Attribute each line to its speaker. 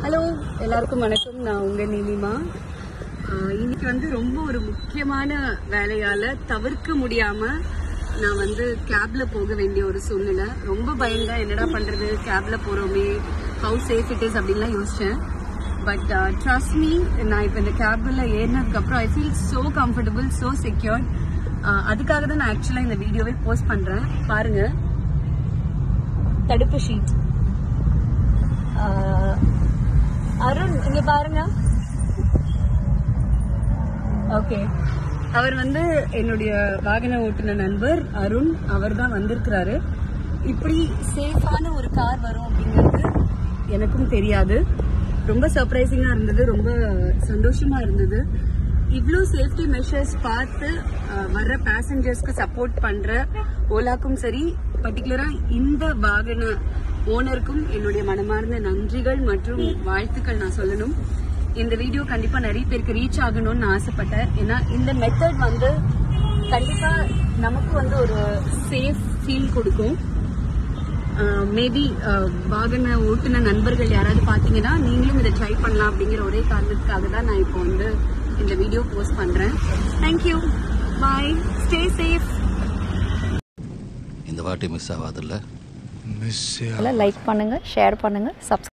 Speaker 1: hello எல்லாருக்கும் வணக்கம் நான் உங்க நீலிமா ஆஹ் இன்னைக்கு வந்து ரொம்ப ஒரு முக்கியமான வேலையால தவிர்க்க முடியாம நான் வந்து கேப்ல போக வேண்டிய ஒரு சூழ்நிலை ரொம்ப பயந்தேன் என்னடா பண்றது கேப்ல போறோமே ஹவு சேஃப் இட் இஸ் அப்படின்லாம் யோசிச்சேன் பட் ட்ரஸ்ட் மீ நான் இப்போ இந்த கேப்ல ஏறினதுக்கு அப்புறம் I feel so comfortable so secure அதுக்காக தான் நான் ஆக்சுவலாக இந்த வீடியோவே போஸ்ட் பண்றேன் பாருங்க தடுப்பு ஷீட் ஆஹ் அருண் இங்க பாருங்க ஓகே அவர் வந்து என்னுடைய வாகன ஓட்டுநர் நண்பர் அருண் அவர் தான் வந்திருக்கிறாரு இப்படி சேஃபான ஒரு கார் வரும் அப்படிங்கிறது எனக்கும் தெரியாது ரொம்ப சர்ப்ரைசிங்கா இருந்தது ரொம்ப சந்தோஷமா இருந்தது இவ்வளோ சேஃப்டி மெஷர்ஸ் பார்த்து அஹ், வர்ற பேசஞ்சர்ஸ்க்கு சப்போர்ட் பண்ற ஓலாக்கும் சரி பர்டிகுலரா இந்த வாகன ஓனருக்கும் என்னுடைய மனமார்ந்த நன்றிகள் மற்றும் வாழ்த்துக்கள் நான் சொல்லணும் இந்த வீடியோ கண்டிப்பா நிறைய பேருக்கு ரீச் ஆகணும்னு நான் ஆசைப்பட்டேன் ஏன்னா இந்த மெத்தட் வந்து கண்டிப்பா நமக்கு வந்து ஒரு சேஃப் ஃபீல் கொடுக்கும் மேபி வாகன ஓட்டுன நண்பர்கள் யாராவது பார்த்தீங்கன்னா நீங்களும் இதை ட்ரை பண்ணலாம் அப்படிங்கிற ஒரே காரணத்துக்காக தான் நான் இப்போ வந்து இந்த வீடியோ போஸ்ட் பண்றேன் தேங்க்யூ பாய் ஸ்டே சேஃப்
Speaker 2: இந்த வாட்டி மிஸ் ஆகாதுல்ல
Speaker 3: மிஸ்
Speaker 4: லைக் பண்ணுங்கள் ஷேர் பண்ணுங்கள் சப்ஸ்கிரைப்